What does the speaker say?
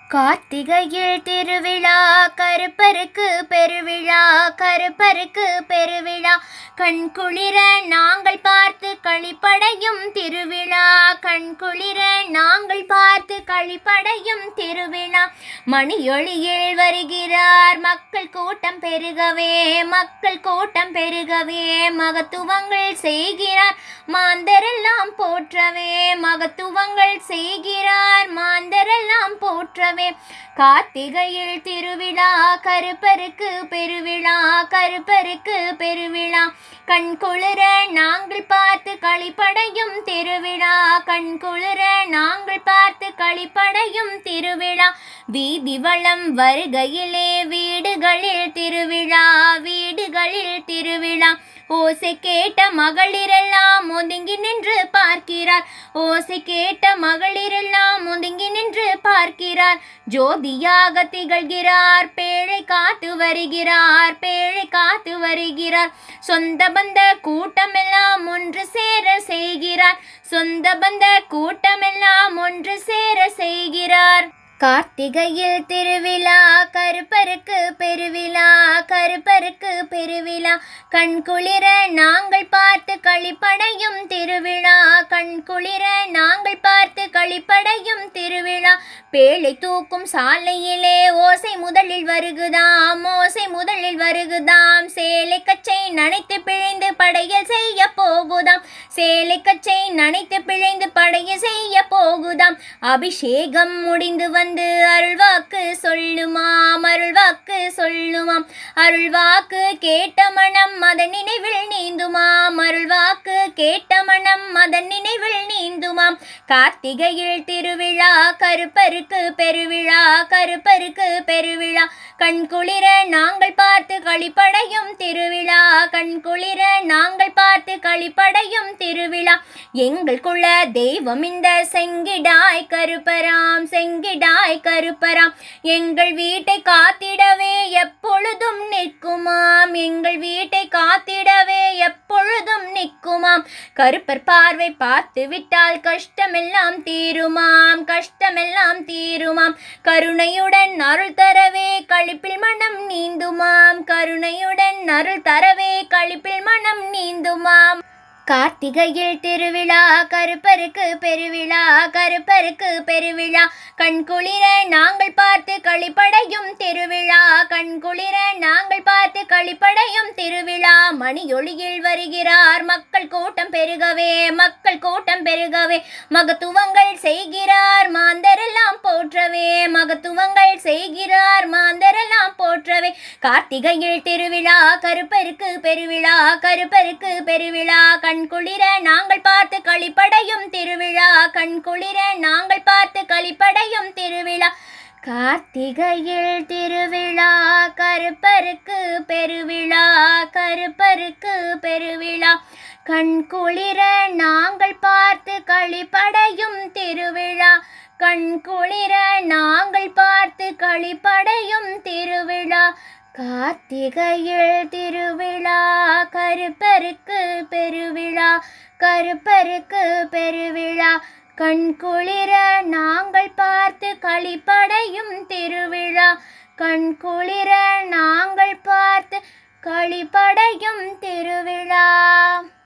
கார்த்திகையில் திருவிழா கருப்பருக்கு பெருவிழா கருப்பருக்கு பெருவிழா கண் குளிர நாங்கள் பார்த்து களிப்படையும் திருவிழா கண் குளிர நாங்கள் பார்த்து களிப்படையும் திருவிழா மணியொளியில் வருகிறார் மக்கள் கூட்டம் பெருகவே மக்கள் கூட்டம் பெருகவே மகத்துவங்கள் செய்கிறார் மாந்தரெல்லாம் போற்றவே மகத்துவங்கள் செய்கிறார் மாந்தரெல்லாம் போற்றவே கார்த்திகையில் திருவிழா கருப்பருக்கு பெருவிழா கருப்பருக்கு பெருவிழா கண் குளிர நாங்கள் பார்த்து களிப்படையும் திருவிழா கண் குளிர நாங்கள் பார்த்து களிப்படையும் திருவிழா வீதி வளம் வருகையிலே வீடுகளில் திருவிழா வீடுகளில் திருவிழா ஓசை கேட்ட மகளிரெல்லாம் ஒதுங்கி நின்று பார்க்கிறார் ஓசை கேட்ட மகளிரெல்லாம் ஒதுங்கி நின்று பார்க்கிறார் ஜோதியாக திகழ்கிறார் பேழை காத்து வருகிறார் பேழை காத்து வருகிறார் சொந்த பந்த கூட்டமெல்லாம் ஒன்று சேர செய்கிறார் சொந்த பந்த கூட்டமெல்லாம் ஒன்று சேர செய்கிறார் கார்த்திகையில் திருவிழா கருப்பருக்கு பெருவிழா கருப்பருக்கு பெருவிழா கண் குளிர நாங்கள் பார்த்து களிப்படையும் திருவிழா கண் குளிர நாங்கள் பார்த்து களிப்படையும் திருவிழா பேழை தூக்கும் சாலையிலே ஓசை முதலில் வருகுதாம் ஓசை முதலில் வருகுதாம் சேலை கச்சை நனைத்து பிழைந்து படையல் செய்ய போகுதாம் சேலை கச்சை நனைத்து பிழைந்து படையல் செய்ய போகுதாம் அபிஷேகம் முடிந்து வந்து அருள்வாக்கு சொல்லுமாம் அருள்வாக்கு சொல்லுமாம் அருள்வாக்கு கேட்ட மனம் அதன் நினைவில் நீந்துமாம் அருள்வாக்கு கேட்ட மனம் அதன் நினைவில் நீந்துமாம் கார்த்திகையில் திருவிழா கருப்பருக்கு பெருவிழா கருப்பருக்கு பெருவிழா கண் குளிர நாங்கள் பார்த்து களிப்படையும் திருவிழா கண் குளிர நாங்கள் பார்த்து களிப்படையும் திருவிழா எங்கள் குல தெய்வம் இந்த செங்கிடாய் கருப்பராம் செங்கிடாய் கருப்பராம் எங்கள் வீட்டை காத்திடவே எப்பொழுதும் நிற்குமாம் எங்கள் வீட்டை காத்திடவே எப்பொழுதும் நிற்குமாம் கருப்பர் பார்வை பார்த்து விட்டால் கஷ்டமெல்லாம் தீருமாம் கஷ்டமெல்லாம் தீருமாம் கருணையுடன் அருள் தரவே களிப்பில் மனம் நீந்துமாம் கருணையுடன் அருள் தரவே களிப்பில் மனம் நீந்துமாம் கார்த்திகையில் திருவிழா கருப்பருக்கு பெருவிழா கருப்பருக்கு பெருவிழா கண் குளிர நாங்கள் பார்த்து களிப்படையும் திருவிழா கண் குளிர நாங்கள் பார்த்து களிப்படையும் திருவிழா மணியொளியில் வருகிறார் மக்கள் கூட்டம் பெருகவே மக்கள் கூட்டம் பெருகவே மகத்துவங்கள் செய்கிறார் மாந்தரெல்லாம் போற்றவே மகத்துவங்கள் செய்கிறார் மாந்தரெல்லாம் போற்றவே கார்த்திகையில் திருவிழா கருப்பருக்கு பெருவிழா கருப்பருக்கு பெருவிழா கண் குளிர நாங்கள் பார்த்து களிப்படையும் திருவிழா கண் குளிர நாங்கள் பார்த்து களிப்படையும் திருவிழா கார்த்திகையில் திருவிழா கருப்பருக்கு பெருவிழா கருப்பருக்கு பெருவிழா கண் குளிர நாங்கள் பார்த்து களிப்படையும் திருவிழா கண் குளிர நாங்கள் பார்த்து களிப்படையும் திருவிழா கார்த்திகையில் திருவிழா கருப்பருக்கு பெருவிழா கருப்பருக்கு பெருவிழா கண் குளிர நாங்கள் பார்த்து களிப்படையும் திருவிழா கண் குளிர நாங்கள் பார்த்து களிப்படையும் திருவிழா